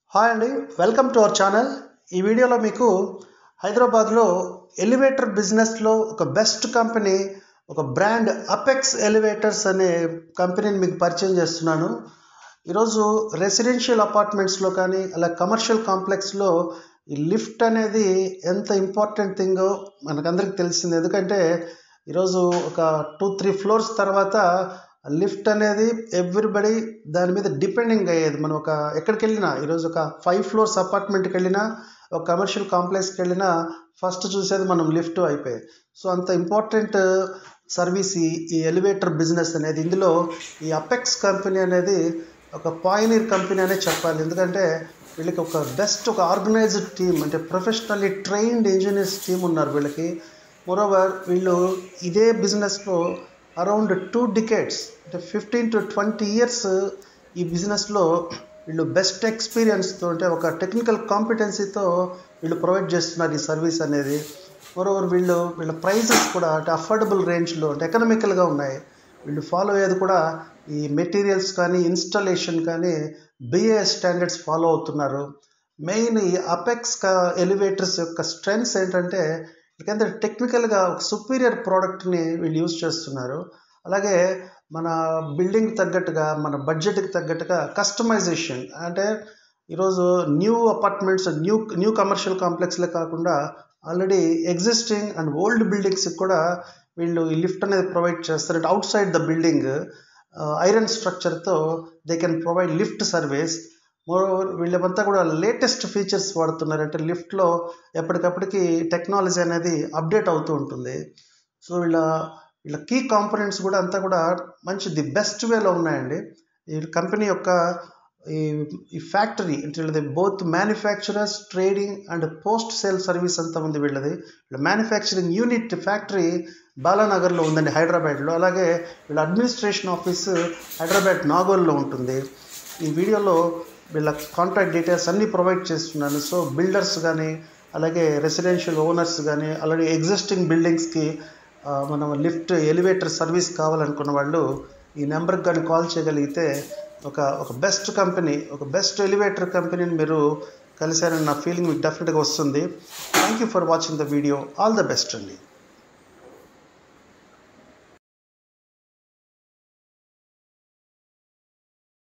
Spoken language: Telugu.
హాయ్ అండి వెల్కమ్ టు అవర్ ఛానల్ ఈ వీడియోలో మీకు హైదరాబాద్లో ఎలివేటర్ బిజినెస్లో ఒక బెస్ట్ కంపెనీ ఒక బ్రాండ్ అపెక్స్ ఎలివేటర్స్ అనే కంపెనీని మీకు పరిచయం చేస్తున్నాను ఈరోజు రెసిడెన్షియల్ అపార్ట్మెంట్స్లో కానీ అలా కమర్షియల్ కాంప్లెక్స్లో ఈ లిఫ్ట్ అనేది ఎంత ఇంపార్టెంట్ థింగో మనకందరికి తెలిసింది ఎందుకంటే ఈరోజు ఒక టూ త్రీ ఫ్లోర్స్ తర్వాత లిఫ్ట్ అనేది ఎవ్రీబడి దాని మీద డిపెండింగ్ అయ్యేది మనం ఒక ఎక్కడికి వెళ్ళినా ఈరోజు ఒక ఫైవ్ ఫ్లోర్స్ అపార్ట్మెంట్కి వెళ్ళినా ఒక కమర్షియల్ కాంప్లెక్స్కి వెళ్ళినా ఫస్ట్ చూసేది మనం లిఫ్ట్ అయిపోయాయి సో అంత ఇంపార్టెంట్ సర్వీస్ ఈ ఈ ఎలివేటర్ బిజినెస్ అనేది ఇందులో ఈ అపెక్స్ కంపెనీ అనేది ఒక పాయినీర్ కంపెనీ అనే చెప్పాలి ఎందుకంటే వీళ్ళకి ఒక బెస్ట్ ఒక ఆర్గనైజ్డ్ టీమ్ అంటే ప్రొఫెషనల్లీ ట్రైన్డ్ ఇంజనీర్స్ టీం ఉన్నారు వీళ్ళకి మోరోవర్ వీళ్ళు ఇదే బిజినెస్లో అరౌండ్ టూ డికేట్స్ అంటే ఫిఫ్టీన్ టు ట్వంటీ ఇయర్స్ ఈ బిజినెస్లో వీళ్ళు బెస్ట్ ఎక్స్పీరియన్స్తో అంటే ఒక టెక్నికల్ కాంపిటెన్సీతో వీళ్ళు ప్రొవైడ్ చేస్తున్నారు ఈ సర్వీస్ అనేది మోరోవర్ వీళ్ళు వీళ్ళ ప్రైజెస్ కూడా అంటే అఫోర్డబుల్ రేంజ్లో అంటే ఎకనామికల్గా ఉన్నాయి వీళ్ళు ఫాలో అయ్యేది కూడా ఈ మెటీరియల్స్ కానీ ఇన్స్టాలేషన్ కానీ బిఏ స్టాండర్డ్స్ ఫాలో అవుతున్నారు మెయిన్ ఈ అపెక్స్ ఎలివేటర్స్ యొక్క స్ట్రెంగ్స్ ఏంటంటే ఎందుకంటే టెక్నికల్గా ఒక సుపీరియర్ ప్రోడక్ట్ని వీళ్ళు యూజ్ చేస్తున్నారు అలాగే మన బిల్డింగ్ తగ్గట్టుగా మన బడ్జెట్కి తగ్గట్టుగా కస్టమైజేషన్ అంటే ఈరోజు new apartments new new commercial కాంప్లెక్స్లే కాకుండా ఆల్రెడీ ఎగ్జిస్టింగ్ అండ్ ఓల్డ్ బిల్డింగ్స్కి కూడా వీళ్ళు ఈ లిఫ్ట్ అనేది ప్రొవైడ్ చేస్తారు అంటే outside the building iron స్ట్రక్చర్తో they can provide lift service moreover వీళ్ళంతా కూడా లేటెస్ట్ ఫీచర్స్ వాడుతున్నారు అంటే లిఫ్ట్లో ఎప్పటికప్పటికి టెక్నాలజీ అనేది అప్డేట్ అవుతూ ఉంటుంది సో వీళ్ళ వీళ్ళ కీ కాంపోనెంట్స్ కూడా అంతా కూడా మంచి ది బెస్ట్ వేలో ఉన్నాయండి ఈ కంపెనీ యొక్క ఈ ఈ ఫ్యాక్టరీ అంటే వీళ్ళది both manufacturers trading and post sale service అంతా ఉంది వీళ్ళది వీళ్ళ మ్యానుఫ్యాక్చరింగ్ యూనిట్ ఫ్యాక్టరీ బాలానగర్లో ఉందండి హైదరాబాద్లో అలాగే వీళ్ళ అడ్మినిస్ట్రేషన్ ఆఫీస్ హైదరాబాద్ నాగోల్లో ఉంటుంది ఈ వీడియోలో వీళ్ళ కాంటాక్ట్ డీటెయిల్స్ అన్నీ ప్రొవైడ్ చేస్తున్నాను సో బిల్డర్స్ కానీ అలాగే రెసిడెన్షియల్ ఓనర్స్ కానీ అలాగే ఎగ్జిస్టింగ్ బిల్డింగ్స్కి మనం లిఫ్ట్ ఎలివేటర్ సర్వీస్ కావాలనుకున్న వాళ్ళు ఈ నెంబర్కి కానీ కాల్ చేయగలిగితే ఒక ఒక బెస్ట్ కంపెనీ ఒక బెస్ట్ ఎలివేటర్ కంపెనీని మీరు కలిశారని నా ఫీలింగ్ మీకు డెఫినెట్గా వస్తుంది thank you for watching the video all the best అండి